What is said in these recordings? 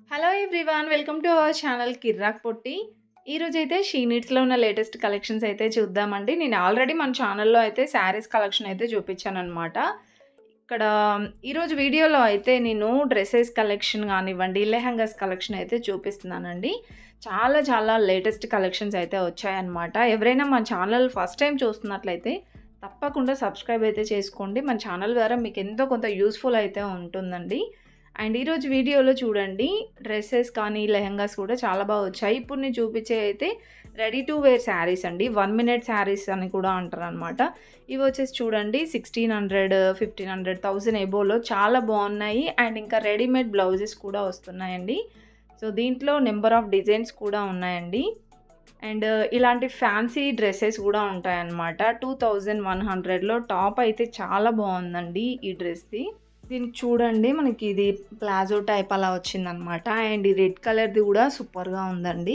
hello everyone welcome to our channel Kirrak Potti ఈరోజైతే she నీడ్స్లో ఉన్న latest collections అయితే చూద్దామండి నేను ఆల్రెడీ మన ఛానల్లో అయితే శారీస్ కలెక్షన్ అయితే చూపించాను అనమాట ఇక్కడ ఈరోజు వీడియోలో అయితే నేను డ్రెస్సెస్ కలెక్షన్ కానివ్వండి లెహంగాస్ కలెక్షన్ అయితే చూపిస్తున్నానండి చాలా చాలా లేటెస్ట్ కలెక్షన్స్ అయితే వచ్చాయన్నమాట ఎవరైనా మన ఛానల్ ఫస్ట్ టైం చూస్తున్నట్లయితే తప్పకుండా సబ్స్క్రైబ్ అయితే చేసుకోండి మన ఛానల్ ద్వారా మీకు ఎంతో కొంత యూస్ఫుల్ అయితే ఉంటుందండి అండ్ ఈరోజు వీడియోలో చూడండి డ్రెస్సెస్ కానీ లెహంగాస్ కూడా చాలా బాగా వచ్చాయి ఇప్పుడు నేను చూపించే అయితే రెడీ టు వేర్ శారీస్ అండి వన్ మినిట్ శారీస్ అని కూడా అంటారు అనమాట ఇవి వచ్చేసి చూడండి sixteen hundred fifteen hundred thousand ఎబోలో చాలా బాగున్నాయి అండ్ ఇంకా రెడీమేడ్ బ్లౌజెస్ కూడా వస్తున్నాయండి సో దీంట్లో నెంబర్ ఆఫ్ డిజైన్స్ కూడా ఉన్నాయండి అండ్ ఇలాంటి ఫ్యాన్సీ డ్రెస్సెస్ కూడా ఉంటాయన్నమాట టూ థౌజండ్ వన్ హండ్రెడ్లో టాప్ అయితే చాలా బాగుందండి ఈ డ్రెస్ది దీనికి చూడండి మనకి ఇది ప్లాజో టైప్ అలా వచ్చిందనమాట అండ్ ఈ రెడ్ కలర్ది కూడా సూపర్గా ఉందండి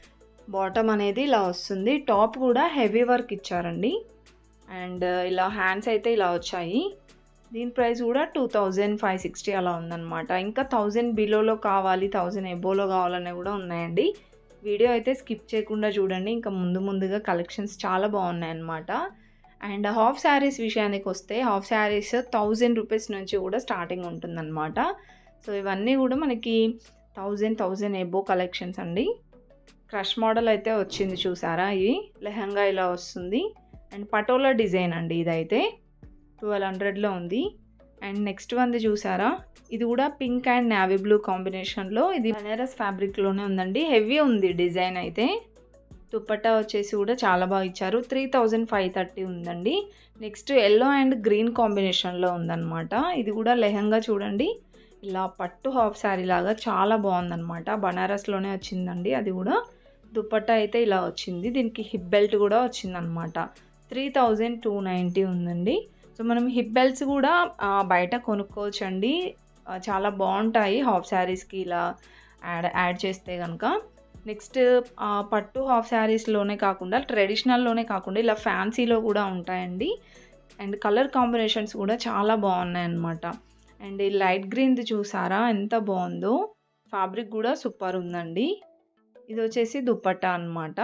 బాటమ్ అనేది ఇలా వస్తుంది టాప్ కూడా హెవీ వర్క్ ఇచ్చారండి అండ్ ఇలా హ్యాండ్స్ అయితే ఇలా వచ్చాయి దీని ప్రైస్ కూడా టూ థౌజండ్ ఫైవ్ సిక్స్టీ అలా ఉందన్నమాట ఇంకా థౌజండ్ బిలోలో కావాలి థౌజండ్ ఎబోలో కావాలనే కూడా ఉన్నాయండి వీడియో అయితే స్కిప్ చేయకుండా చూడండి ఇంకా ముందు ముందుగా కలెక్షన్స్ చాలా బాగున్నాయి అన్నమాట అండ్ హాఫ్ శారీస్ విషయానికి వస్తే హాఫ్ శారీస్ థౌజండ్ రూపీస్ నుంచి కూడా స్టార్టింగ్ ఉంటుందన్నమాట సో ఇవన్నీ కూడా మనకి థౌజండ్ థౌజండ్ ఎబో కలెక్షన్స్ అండి క్రష్ మోడల్ అయితే వచ్చింది చూసారా ఇది లెహంగా ఇలా వస్తుంది అండ్ పటోలా డిజైన్ అండి ఇదైతే ట్వెల్వ్ హండ్రెడ్లో ఉంది అండ్ నెక్స్ట్ వన్ది చూసారా ఇది కూడా పింక్ అండ్ నావీ బ్లూ కాంబినేషన్లో ఇది బనారస్ ఫ్యాబ్రిక్లోనే ఉందండి హెవీ ఉంది డిజైన్ అయితే దుప్పట్టా వచ్చేసి కూడా చాలా బాగా ఇచ్చారు త్రీ థౌజండ్ ఫైవ్ థర్టీ ఉందండి నెక్స్ట్ ఎల్లో అండ్ గ్రీన్ కాంబినేషన్లో ఉందన్నమాట ఇది కూడా లెహంగా చూడండి ఇలా పట్టు హాఫ్ శారీ లాగా చాలా బాగుందన్నమాట బనారస్లోనే వచ్చిందండి అది కూడా దుప్పట్టా అయితే ఇలా వచ్చింది దీనికి హిప్ బెల్ట్ కూడా వచ్చిందనమాట త్రీ థౌజండ్ టూ నైంటీ ఉందండి సో మనం హిప్ బెల్ట్స్ కూడా బయట కొనుక్కోవచ్చండి చాలా బాగుంటాయి హాఫ్ శారీస్కి ఇలా యాడ్ యాడ్ చేస్తే కనుక నెక్స్ట్ పట్టు హాఫ్ శారీస్లోనే కాకుండా ట్రెడిషనల్లోనే కాకుండా ఇలా ఫ్యాన్సీలో కూడా ఉంటాయండి అండ్ కలర్ కాంబినేషన్స్ కూడా చాలా బాగున్నాయి అన్నమాట అండ్ ఈ లైట్ గ్రీన్ది చూసారా ఎంత బాగుందో ఫ్యాబ్రిక్ కూడా సూపర్ ఉందండి ఇది వచ్చేసి దుప్పట్టా అనమాట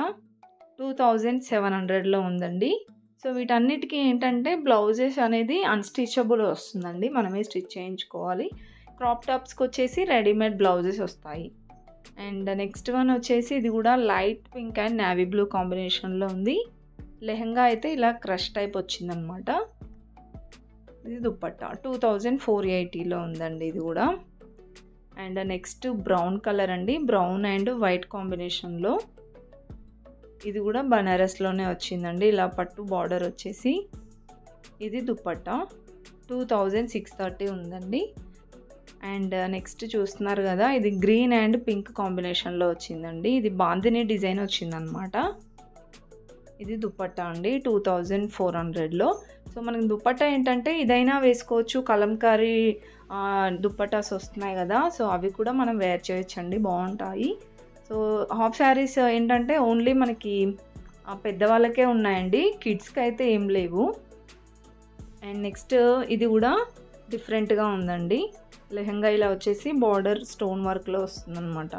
టూ థౌజండ్ సెవెన్ హండ్రెడ్లో ఉందండి సో వీటన్నిటికీ ఏంటంటే బ్లౌజెస్ అనేది అన్స్టిచబుల్ వస్తుందండి మనమే స్టిచ్ చేయించుకోవాలి క్రాప్ టాప్స్కి వచ్చేసి రెడీమేడ్ బ్లౌజెస్ వస్తాయి అండ్ నెక్స్ట్ వన్ వచ్చేసి ఇది కూడా light pink and navy blue కాంబినేషన్లో ఉంది లెహంగా అయితే ఇలా క్రష్ టైప్ వచ్చిందనమాట ఇది దుప్పట్టా టూ థౌజండ్ ఫోర్ ఎయిటీలో ఉందండి ఇది కూడా అండ్ నెక్స్ట్ బ్రౌన్ కలర్ అండి బ్రౌన్ అండ్ వైట్ కాంబినేషన్లో ఇది కూడా బనారస్లోనే వచ్చిందండి ఇలా పట్టు బార్డర్ వచ్చేసి ఇది dupatta two thousand six thirty ఉందండి అండ్ నెక్స్ట్ చూస్తున్నారు కదా ఇది గ్రీన్ అండ్ పింక్ కాంబినేషన్లో వచ్చిందండి ఇది బాందిని డిజైన్ వచ్చిందనమాట ఇది దుప్పట్టా అండి టూ థౌజండ్ ఫోర్ హండ్రెడ్లో సో మనకి దుప్పట్టా ఏంటంటే ఇదైనా వేసుకోవచ్చు కలంకారీ దుప్పటాస్ వస్తున్నాయి కదా సో అవి కూడా మనం వేర్ చేయొచ్చండి బాగుంటాయి సో హాఫ్ శారీస్ ఏంటంటే ఓన్లీ మనకి పెద్దవాళ్ళకే ఉన్నాయండి కిడ్స్కి అయితే ఏం లేవు అండ్ నెక్స్ట్ ఇది కూడా డిఫరెంట్గా ఉందండి లెహంగా ఇలా వచ్చేసి బార్డర్ స్టోన్ వర్క్లో వస్తుందన్నమాట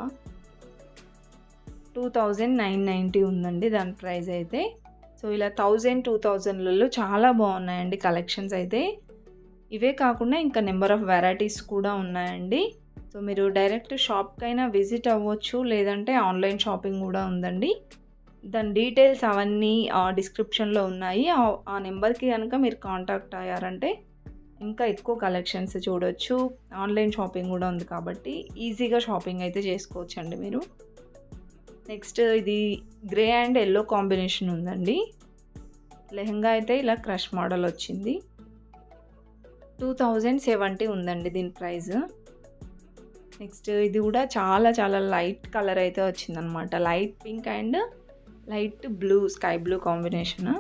టూ థౌజండ్ నైన్ నైంటీ ఉందండి దాని ప్రైస్ అయితే సో ఇలా థౌజండ్ టూ థౌజండ్లలో చాలా బాగున్నాయండి కలెక్షన్స్ అయితే ఇవే కాకుండా ఇంకా నెంబర్ ఆఫ్ వెరైటీస్ కూడా ఉన్నాయండి సో మీరు డైరెక్ట్ షాప్కైనా విజిట్ అవ్వచ్చు లేదంటే ఆన్లైన్ షాపింగ్ కూడా ఉందండి దాని డీటెయిల్స్ అవన్నీ డిస్క్రిప్షన్లో ఉన్నాయి ఆ నెంబర్కి కనుక మీరు కాంటాక్ట్ అయ్యారంటే ఇంకా ఎక్కువ కలెక్షన్స్ చూడొచ్చు ఆన్లైన్ షాపింగ్ కూడా ఉంది కాబట్టి ఈజీగా షాపింగ్ అయితే చేసుకోవచ్చు అండి మీరు నెక్స్ట్ ఇది గ్రే అండ్ ఎల్లో కాంబినేషన్ ఉందండి లెహంగా అయితే ఇలా క్రష్ మోడల్ వచ్చింది టూ థౌజండ్ సెవెంటీ ఉందండి దీని ప్రైస్ నెక్స్ట్ ఇది కూడా చాలా చాలా లైట్ కలర్ అయితే వచ్చిందనమాట light pink and light blue sky blue combination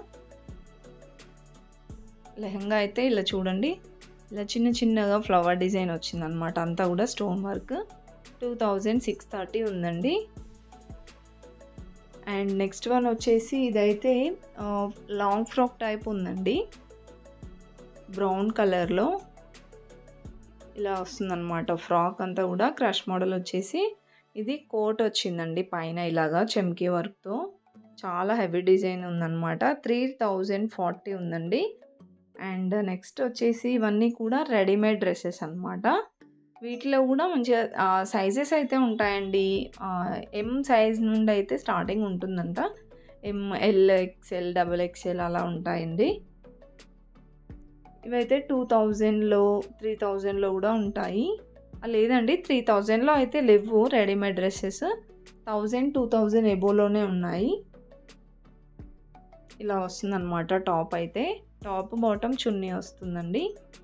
lehenga అయితే ఇలా చూడండి ఇలా చిన్న చిన్నగా ఫ్లవర్ డిజైన్ వచ్చిందనమాట అంతా కూడా stone work two thousand six thirty ఉందండి అండ్ నెక్స్ట్ వన్ వచ్చేసి ఇదైతే లాంగ్ ఫ్రాక్ టైప్ ఉందండి బ్రౌన్ కలర్లో ఇలా వస్తుందన్నమాట ఫ్రాక్ అంతా కూడా క్రష్ మోడల్ వచ్చేసి ఇది కోట్ వచ్చిందండి పైన ఇలాగా చెమ్కీ వర్క్తో చాలా హెవీ డిజైన్ ఉందన్నమాట త్రీ థౌజండ్ ఫార్టీ ఉందండి అండ్ నెక్స్ట్ వచ్చేసి ఇవన్నీ కూడా రెడీమేడ్ డ్రెస్సెస్ అనమాట వీటిలో కూడా మంచిగా సైజెస్ అయితే ఉంటాయండి ఎం సైజ్ నుండి అయితే స్టార్టింగ్ ఉంటుందంట M L XL double XL అలా ఉంటాయండి ఇవైతే టూ థౌజండ్లో త్రీ థౌజండ్లో కూడా ఉంటాయి లేదండి త్రీ థౌజండ్లో అయితే లేవు readymade dresses thousand two thousand ఎబోలోనే ఉన్నాయి ఇలా వస్తుందన్నమాట టాప్ అయితే టాప్ బాటమ్ చున్నీ వస్తుందండి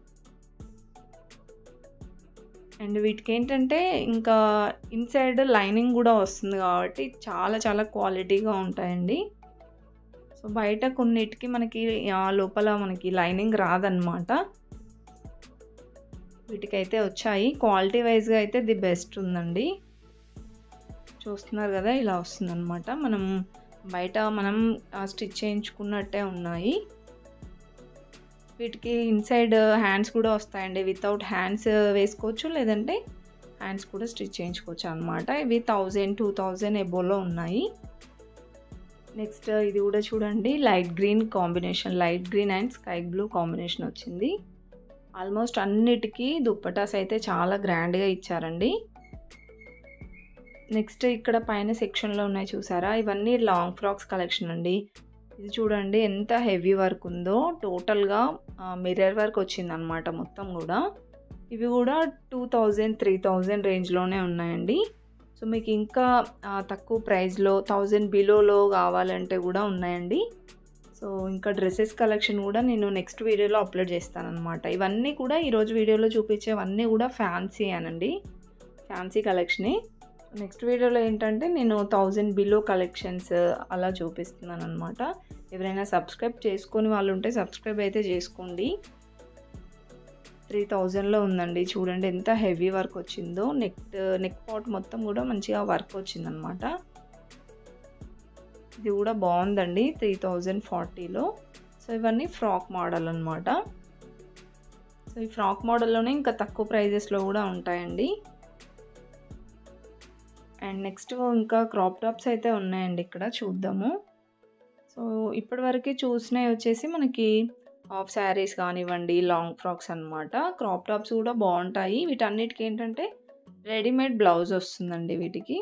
అండ్ వీటికి ఏంటంటే ఇంకా ఇన్సైడ్ లైనింగ్ కూడా వస్తుంది కాబట్టి చాలా చాలా క్వాలిటీగా ఉంటాయండి సో బయట కొన్నిటికి మనకి లోపల మనకి లైనింగ్ రాదనమాట వీటికైతే వచ్చాయి క్వాలిటీ వైజ్గా అయితే ది బెస్ట్ ఉందండి చూస్తున్నారు కదా ఇలా వస్తుందన్నమాట మనం బయట మనం స్టిచ్ చేయించుకున్నట్టే ఉన్నాయి వీటికి ఇన్సైడ్ హ్యాండ్స్ కూడా వస్తాయండి వితౌట్ హ్యాండ్స్ వేసుకోవచ్చు లేదంటే హ్యాండ్స్ కూడా స్టిచ్ చేయించుకోవచ్చు అనమాట ఇవి థౌజండ్ టూ థౌజండ్ ఎబోలో ఉన్నాయి నెక్స్ట్ ఇది కూడా చూడండి light green combination light green and sky blue combination వచ్చింది ఆల్మోస్ట్ అన్నిటికీ దుప్పటాస్ అయితే చాలా గ్రాండ్గా ఇచ్చారండి నెక్స్ట్ ఇక్కడ పైన సెక్షన్లో ఉన్నాయి చూసారా ఇవన్నీ లాంగ్ ఫ్రాక్స్ కలెక్షన్ అండి ఇది చూడండి ఎంత హెవీ వర్క్ ఉందో టోటల్గా మిర్రర్ వర్క్ వచ్చిందనమాట మొత్తం కూడా ఇవి కూడా టూ థౌజండ్ త్రీ థౌజండ్ రేంజ్లోనే ఉన్నాయండి సో మీకు ఇంకా తక్కువ ప్రైస్లో థౌజండ్ బిలోలో కావాలంటే కూడా ఉన్నాయండి సో ఇంకా డ్రెస్సెస్ కలెక్షన్ కూడా నేను నెక్స్ట్ వీడియోలో అప్లోడ్ చేస్తాను అనమాట ఇవన్నీ కూడా ఈరోజు వీడియోలో చూపించేవన్నీ కూడా ఫ్యాన్సీ అనండి ఫ్యాన్సీ కలెక్షనే నెక్స్ట్ వీడియోలో ఏంటంటే నేను థౌజండ్ బిలో కలెక్షన్స్ అలా చూపిస్తున్నాను అనమాట ఎవరైనా సబ్స్క్రైబ్ చేసుకొని వాళ్ళు ఉంటే సబ్స్క్రైబ్ అయితే చేసుకోండి త్రీ థౌజండ్లో ఉందండి చూడండి ఎంత హెవీ వర్క్ వచ్చిందో నెక్ నెక్ పాట్ మొత్తం కూడా మంచిగా వర్క్ వచ్చిందనమాట ఇది కూడా బాగుందండి త్రీ థౌజండ్ ఫార్టీలో సో ఇవన్నీ ఫ్రాక్ మోడల్ అనమాట సో ఈ ఫ్రాక్ మోడల్లోనే ఇంకా తక్కువ ప్రైజెస్లో కూడా ఉంటాయండి అండ్ నెక్స్ట్ ఇంకా క్రాప్ టాప్స్ అయితే ఉన్నాయండి ఇక్కడ చూద్దాము సో ఇప్పటివరకు చూసినవి వచ్చేసి మనకి హాఫ్ శారీస్ కానివ్వండి లాంగ్ ఫ్రాక్స్ అనమాట క్రాప్ టాప్స్ కూడా బాగుంటాయి వీటన్నిటికి ఏంటంటే రెడీమేడ్ బ్లౌజ్ వస్తుందండి వీటికి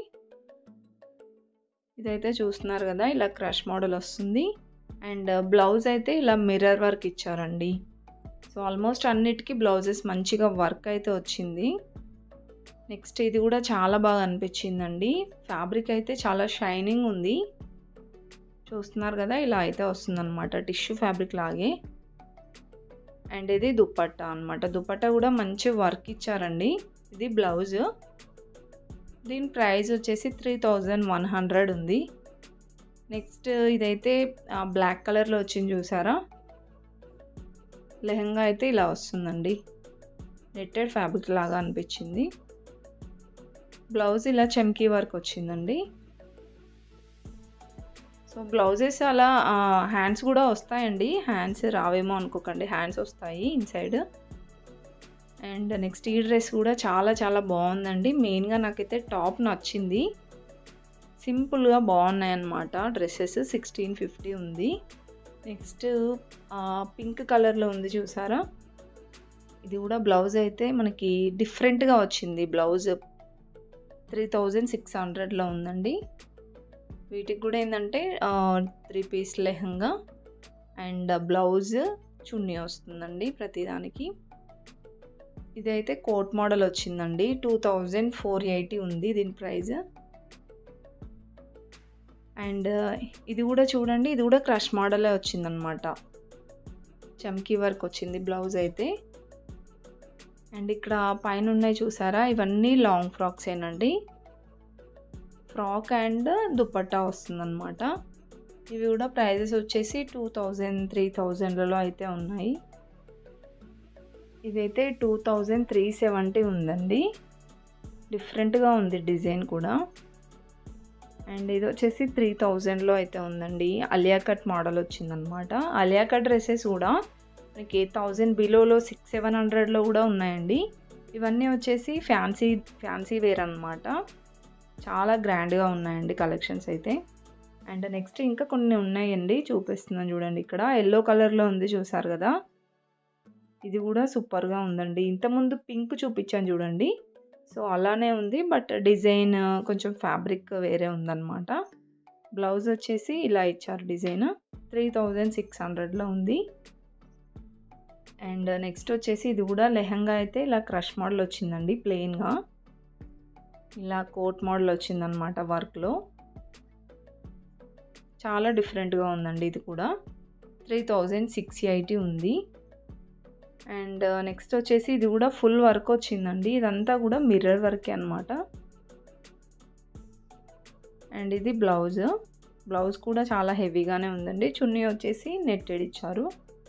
ఇదైతే చూస్తున్నారు కదా ఇలా క్రష్ మోడల్ వస్తుంది అండ్ బ్లౌజ్ అయితే ఇలా మిర్రర్ వర్క్ ఇచ్చారండి సో ఆల్మోస్ట్ అన్నిటికీ బ్లౌజెస్ మంచిగా వర్క్ అయితే వచ్చింది నెక్స్ట్ ఇది కూడా చాలా బాగా అనిపించిందండి ఫ్యాబ్రిక్ అయితే చాలా షైనింగ్ ఉంది చూస్తున్నారు కదా ఇలా అయితే వస్తుందన్నమాట టిష్యూ ఫ్యాబ్రిక్ లాగే అండ్ ఇది దుప్పట్టా అనమాట దుప్పట్టా కూడా మంచి వర్క్ ఇచ్చారండి ఇది బ్లౌజ్ దీని ప్రైస్ వచ్చేసి త్రీ థౌజండ్ వన్ హండ్రెడ్ ఉంది నెక్స్ట్ ఇదైతే బ్లాక్ కలర్లో వచ్చింది చూసారా లెహంగా అయితే ఇలా వస్తుందండి నెట్టెడ్ ఫ్యాబ్రిక్ లాగా అనిపించింది బ్లౌజ్ ఇలా చెమ్కీ వర్క్ వచ్చిందండి సో బ్లౌజెస్ అలా హ్యాండ్స్ కూడా వస్తాయండి హ్యాండ్స్ రావేమో అనుకోకండి హ్యాండ్స్ వస్తాయి ఇన్సైడ్ అండ్ నెక్స్ట్ ఈ డ్రెస్ కూడా చాలా చాలా బాగుందండి మెయిన్గా నాకైతే టాప్ నచ్చింది సింపుల్గా బాగున్నాయి అన్నమాట డ్రెస్సెస్ సిక్స్టీన్ ఫిఫ్టీ ఉంది నెక్స్ట్ పింక్ కలర్లో ఉంది చూసారా ఇది కూడా బ్లౌజ్ అయితే మనకి డిఫరెంట్గా వచ్చింది బ్లౌజ్ త్రీ థౌజండ్ సిక్స్ హండ్రెడ్లో ఉందండి వీటికి కూడా ఏంటంటే three piece lehenga and blouse chunni వస్తుందండి ప్రతిదానికి ఇదైతే కోట్ మోడల్ వచ్చిందండి టూ థౌజండ్ ఫోర్ ఎయిటీ ఉంది దీని ప్రైస్ అండ్ ఇది కూడా చూడండి ఇది కూడా క్రష్ మోడలే వచ్చిందనమాట చమ్కీ వర్క్ వచ్చింది బ్లౌజ్ అయితే అండ్ ఇక్కడ పైన ఉన్నాయి చూసారా ఇవన్నీ లాంగ్ ఫ్రాక్స్ ఏనండి ఫ్రాక్ అండ్ దుపట్టా వస్తుందన్నమాట ఇవి కూడా ప్రైజెస్ వచ్చేసి టూ థౌజండ్ త్రీ థౌజండ్లలో అయితే ఉన్నాయి ఇదైతే టూ థౌజండ్ త్రీ సెవెంటీ ఉందండి డిఫరెంట్గా ఉంది డిజైన్ కూడా అండ్ ఇది వచ్చేసి త్రీ థౌజండ్లో అయితే ఉందండి అలియా కట్ మోడల్ వచ్చిందనమాట అలియా కట్ డ్రెస్సెస్ కూడా మనకి థౌజండ్ బిలోలో సిక్స్ సెవెన్ హండ్రెడ్లో కూడా ఉన్నాయండి ఇవన్నీ వచ్చేసి ఫ్యాన్సీ ఫ్యాన్సీ వేర్ అనమాట చాలా గ్రాండ్గా ఉన్నాయండి కలెక్షన్స్ అయితే అండ్ నెక్స్ట్ ఇంకా కొన్ని ఉన్నాయండి చూపిస్తున్నాను చూడండి ఇక్కడ ఎల్లో కలర్లో ఉంది చూసారు కదా ఇది కూడా సూపర్గా ఉందండి ఇంతకుముందు పింక్ చూపించాను చూడండి సో అలానే ఉంది బట్ డిజైన్ కొంచెం ఫ్యాబ్రిక్ వేరే ఉందన్నమాట బ్లౌజ్ వచ్చేసి ఇలా ఇచ్చారు డిజైన్ త్రీ థౌజండ్ సిక్స్ హండ్రెడ్లో ఉంది అండ్ నెక్స్ట్ వచ్చేసి ఇది కూడా లెహంగా అయితే ఇలా క్రష్ మోడల్ వచ్చిందండి ప్లెయిన్గా ఇలా కోట్ మోడల్ వచ్చిందనమాట వర్క్లో చాలా డిఫరెంట్గా ఉందండి ఇది కూడా త్రీ థౌజండ్ సిక్స్ ఎయిటీ ఉంది అండ్ నెక్స్ట్ వచ్చేసి ఇది కూడా ఫుల్ వర్క్ వచ్చిందండి ఇదంతా కూడా మిర్రర్ వర్కే అనమాట అండ్ ఇది బ్లౌజ్ బ్లౌజ్ కూడా చాలా హెవీగానే ఉందండి చున్నీ వచ్చేసి నెట్టెడ్ ఇచ్చారు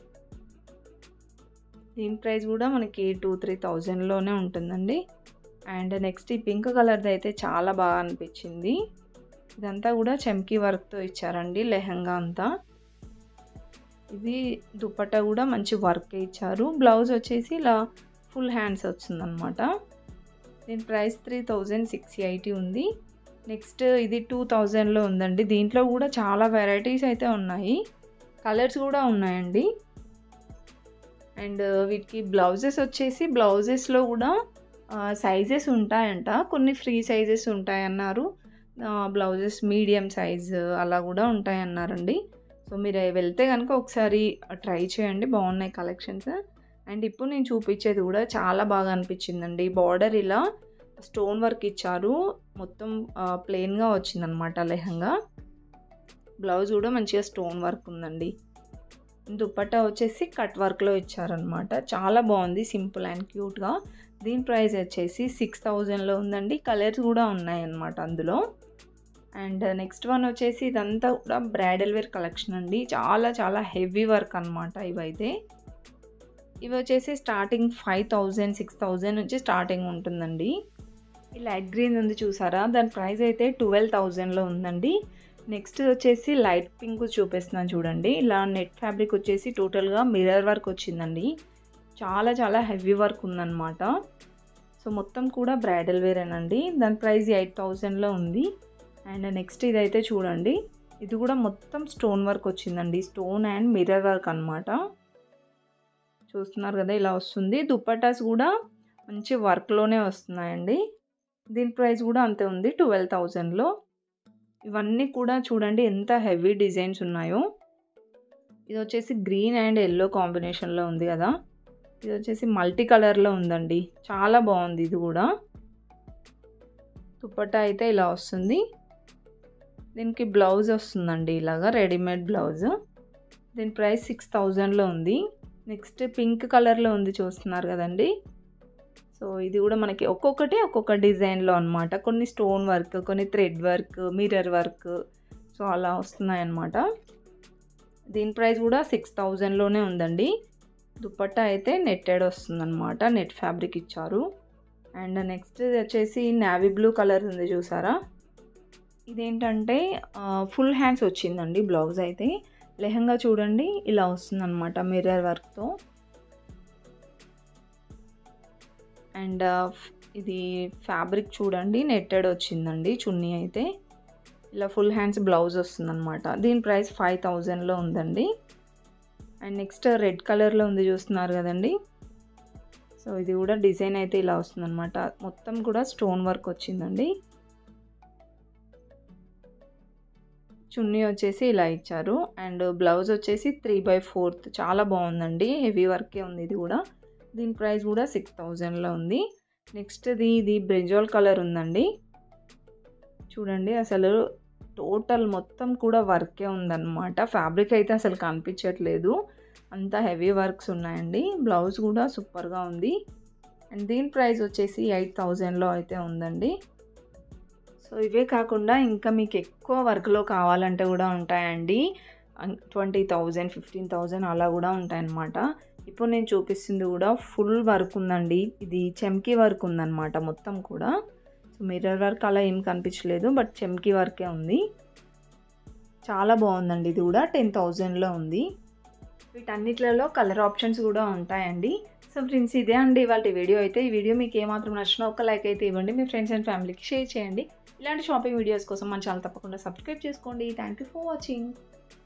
దీని ప్రైస్ కూడా మనకి టూ త్రీ థౌజండ్లోనే ఉంటుందండి అండ్ నెక్స్ట్ ఈ పింక్ కలర్ది అయితే చాలా బాగా అనిపించింది ఇదంతా కూడా చమ్కీ వర్క్తో ఇచ్చారండి లెహంగా అంతా ఇది దుపట్టా కూడా మంచి వర్క్ ఇచ్చారు బ్లౌజ్ వచ్చేసి ఇలా ఫుల్ హ్యాండ్స్ వచ్చిందనమాట దీని price three thousand six eighty ఉంది నెక్స్ట్ ఇది టూ థౌజండ్లో ఉందండి దీంట్లో కూడా చాలా వెరైటీస్ అయితే ఉన్నాయి కలర్స్ కూడా ఉన్నాయండి అండ్ వీటికి బ్లౌజెస్ వచ్చేసి బ్లౌజెస్లో కూడా సైజెస్ ఉంటాయంట కొన్ని ఫ్రీ సైజెస్ ఉంటాయన్నారు బ్లౌజెస్ మీడియం సైజ్ అలా కూడా ఉంటాయన్నారండి సో మీరు వెళ్తే కనుక ఒకసారి ట్రై చేయండి బాగున్నాయి కలెక్షన్స్ అండ్ ఇప్పుడు నేను చూపించేది కూడా చాలా బాగా అనిపించిందండి బార్డర్ ఇలా స్టోన్ వర్క్ ఇచ్చారు మొత్తం ప్లెయిన్గా వచ్చిందనమాట లెహంగా బ్లౌజ్ కూడా మంచిగా స్టోన్ వర్క్ ఉందండి దుప్పట్టా వచ్చేసి కట్ వర్క్లో ఇచ్చారనమాట చాలా బాగుంది సింపుల్ అండ్ క్యూట్గా దీని ప్రైస్ వచ్చేసి సిక్స్ థౌజండ్లో ఉందండి కలర్స్ కూడా ఉన్నాయన్నమాట అందులో అండ్ నెక్స్ట్ వన్ వచ్చేసి ఇదంతా కూడా బ్రైడల్ వేర్ కలెక్షన్ అండి చాలా చాలా హెవీ వర్క్ అనమాట ఇవైతే ఇవి వచ్చేసి starting five thousand six thousand నుంచి స్టార్టింగ్ ఉంటుందండి ఈ లైట్ గ్రీన్ ఉంది చూసారా దాని ప్రైస్ అయితే ట్వెల్వ్ థౌజండ్లో ఉందండి నెక్స్ట్ వచ్చేసి లైట్ పింక్ చూపిస్తున్నాను చూడండి ఇలా నెట్ ఫ్యాబ్రిక్ వచ్చేసి టోటల్గా మిర్రర్ వర్క్ వచ్చిందండి చాలా చాలా హెవీ వర్క్ ఉందన్నమాట సో మొత్తం కూడా బ్రైడల్ వేరేనండి దాని ప్రైస్ ఎయిట్ థౌజండ్లో ఉంది అండ్ నెక్స్ట్ ఇదైతే చూడండి ఇది కూడా మొత్తం స్టోన్ వర్క్ వచ్చిందండి స్టోన్ అండ్ మిర్రర్ వర్క్ అనమాట చూస్తున్నారు కదా ఇలా వస్తుంది దుప్పటాస్ కూడా మంచి వర్క్లోనే వస్తున్నాయండి దీని ప్రైస్ కూడా అంతే ఉంది ట్వెల్వ్ థౌజండ్లో ఇవన్నీ కూడా చూడండి ఎంత హెవీ డిజైన్స్ ఉన్నాయో ఇది వచ్చేసి గ్రీన్ అండ్ ఎల్లో కాంబినేషన్లో ఉంది కదా ఇది వచ్చేసి మల్టీ కలర్లో ఉందండి చాలా బాగుంది ఇది కూడా దుప్పట్టా అయితే ఇలా వస్తుంది దీనికి బ్లౌజ్ వస్తుందండి ఇలాగా రెడీమేడ్ బ్లౌజ్ దీని ప్రైస్ సిక్స్ థౌజండ్లో ఉంది నెక్స్ట్ పింక్ కలర్లో ఉంది చూస్తున్నారు కదండి సో ఇది కూడా మనకి ఒక్కొక్కటి ఒక్కొక్క డిజైన్లో అనమాట కొన్ని స్టోన్ వర్క్ కొన్ని thread work mirror work so అలా వస్తున్నాయి అన్నమాట దీని ప్రైస్ కూడా సిక్స్ థౌజండ్లోనే ఉందండి దుపట్టా అయితే నెట్టెడ్ వస్తుందన్నమాట నెట్ ఫ్యాబ్రిక్ ఇచ్చారు అండ్ నెక్స్ట్ వచ్చేసి నావీ బ్లూ కలర్ ఉంది చూసారా ఇదేంటంటే ఫుల్ హ్యాండ్స్ వచ్చిందండి బ్లౌజ్ అయితే లెహంగా చూడండి ఇలా వస్తుందన్నమాట మిర్రర్ వర్క్తో అండ్ ఇది ఫ్యాబ్రిక్ చూడండి నెట్టెడ్ వచ్చిందండి చున్నీ అయితే ఇలా ఫుల్ హ్యాండ్స్ బ్లౌజ్ వస్తుందన్నమాట దీని ప్రైస్ ఫైవ్ థౌజండ్లో ఉందండి అండ్ నెక్స్ట్ రెడ్ కలర్లో ఉంది చూస్తున్నారు కదండి సో ఇది కూడా డిజైన్ అయితే ఇలా వస్తుందన్నమాట మొత్తం కూడా స్టోన్ వర్క్ వచ్చిందండి చున్నీ వచ్చేసి ఇలా ఇచ్చారు అండ్ బ్లౌజ్ వచ్చేసి త్రీ బై ఫోర్త్ చాలా బాగుందండి హెవీ వర్కే ఉంది ఇది కూడా దీని ప్రైస్ కూడా సిక్స్ థౌజండ్లో ఉంది నెక్స్ట్ది ఇది బ్రింజాల్ కలర్ ఉందండి చూడండి అసలు టోటల్ మొత్తం కూడా వర్కే ఉందన్నమాట ఫ్యాబ్రిక్ అయితే అసలు కనిపించట్లేదు అంతా హెవీ వర్క్స్ ఉన్నాయండి బ్లౌజ్ కూడా సూపర్గా ఉంది అండ్ దీని ప్రైస్ వచ్చేసి ఎయిట్ థౌజండ్లో అయితే ఉందండి సో ఇవే కాకుండా ఇంకా మీకు ఎక్కువ వర్క్లో కావాలంటే కూడా ఉంటాయండి ట్వంటీ థౌజండ్ ఫిఫ్టీన్ థౌజండ్ అలా కూడా ఉంటాయన్నమాట ఇప్పుడు నేను చూపిస్తుంది కూడా ఫుల్ వర్క్ ఉందండి ఇది చెమ్కీ వర్క్ ఉందన్నమాట మొత్తం కూడా సో మిర్రర్ వర్క్ అలా ఏం కనిపించలేదు బట్ చెమ్కీ వర్కే ఉంది చాలా బాగుందండి ఇది కూడా టెన్ థౌజండ్లో ఉంది వీటన్నిటిలలో కలర్ ఆప్షన్స్ కూడా ఉంటాయండి సో ఫ్రెండ్స్ ఇదే అండి ఇవాళ వీడియో అయితే ఈ వీడియో మీకు ఏమాత్రం నచ్చినా ఒక లైక్ అయితే ఇవ్వండి మీ ఫ్రెండ్స్ అండ్ ఫ్యామిలీకి షేర్ చేయండి ఇలాంటి షాపింగ్ వీడియోస్ కోసం మన ఛానల్ తప్పకుండా సబ్స్క్రైబ్ చేసుకోండి థ్యాంక్ యూ ఫర్ వాచింగ్